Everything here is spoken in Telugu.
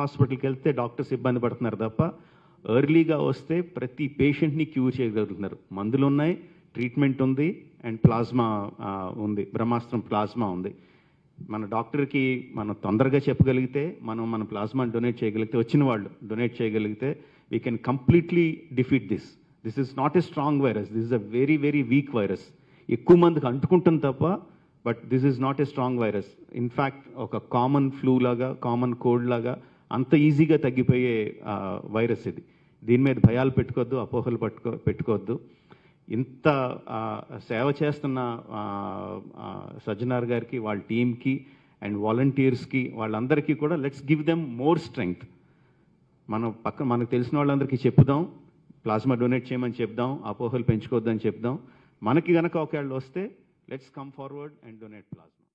హాస్పిటల్కి వెళ్తే డాక్టర్స్ ఇబ్బంది పడుతున్నారు తప్ప ఎర్లీగా వస్తే ప్రతి పేషెంట్ని క్యూర్ చేయగలుగుతున్నారు మందులు ఉన్నాయి ట్రీట్మెంట్ ఉంది అండ్ ప్లాస్మా ఉంది బ్రహ్మాస్త్రం ప్లాస్మా ఉంది మన డాక్టర్కి మనం తొందరగా చెప్పగలిగితే మనం మన ప్లాస్మా డొనేట్ చేయగలిగితే వచ్చిన వాళ్ళు డొనేట్ చేయగలిగితే we can completely defeat this this is not a strong virus this is a very very weak virus ఎక్కువ మందికి అంటుకుంటుంది తప్ప but this is not a strong virus in fact ఒక కామన్ ఫ్లూ లాగా కామన్ కోల్డ్ లాగా అంత ఈజీగా తగ్గిపోయే వైరస్ ఇది దీని మీద భయాలు పెట్టుకోవద్దు అపోహలు పట్టుకో పెట్టుకోవద్దు ఇంత ఆ, సేవ చేస్తున్న ఆ, ఆ, సజ్జనార్ గారికి వాళ్ళ టీంకి అండ్ వాలంటీర్స్కి వాళ్ళందరికీ కూడా let's give them more strength మనం పక్క మనకు తెలిసిన వాళ్ళందరికీ చెప్పుదాం ప్లాస్మా డొనేట్ చేయమని చెప్దాం అపోహలు పెంచుకోవద్దని చెప్దాం మనకి గనక ఒకవేళ వస్తే let's come forward and donate plasma